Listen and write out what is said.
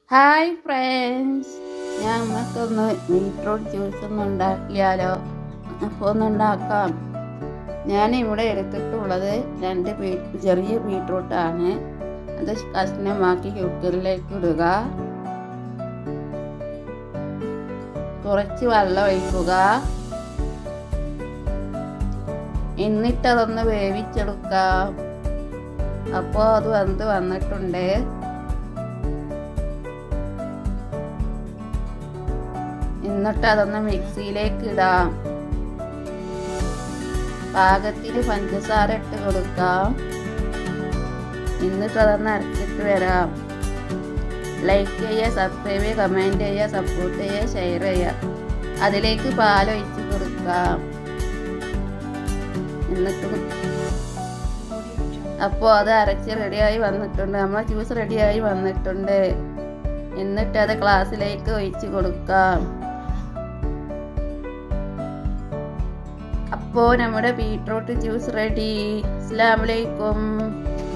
hi friends ഞാൻ നമുക്കൊന്ന് beetroot juice ഒന്ന് ഉണ്ടാക്കിയാലോ അപ്പോൾ ഒന്ന് ഉണ്ടാക്കാം ഞാൻ ഇവിടെ എടുത്തിട്ടുള്ളത് രണ്ട് ബീ ചെറിയ ബീട്രൂട്ടാണ് അത് കഷ്ണമാക്കി കുക്കറിലേക്ക് ഇടുക കുറച്ച് വെള്ളം ഒഴിക്കുക എന്നിട്ടതൊന്ന് വേവിച്ചെടുക്കാം അപ്പോൾ അത് വെന്ത് വന്നിട്ടുണ്ട് എന്നിട്ട് അതൊന്ന് മിക്സിയിലേക്ക് ഇടാം പാകത്തിന് പഞ്ചസാര ഇട്ട് കൊടുക്കാം എന്നിട്ട് അതൊന്ന് അരച്ചിട്ട് വരാം ലൈക്ക് ചെയ്യുക സബ്സ്ക്രൈബ് ചെയ്യുക കമൻറ്റ് ചെയ്യുക സപ്പോർട്ട് ചെയ്യുക ഷെയർ ചെയ്യുക അതിലേക്ക് പാലൊഴിച്ച് കൊടുക്കാം എന്നിട്ട് അപ്പോൾ അത് അരച്ച് റെഡിയായി വന്നിട്ടുണ്ട് നമ്മളെ ജ്യൂസ് റെഡിയായി വന്നിട്ടുണ്ട് എന്നിട്ട് അത് ഗ്ലാസ്സിലേക്ക് ഒഴിച്ച് കൊടുക്കാം അപ്പോൾ നമ്മുടെ ബീട്രൂട്ട് ജ്യൂസ് റെഡി അസ്സാം വലൈക്കും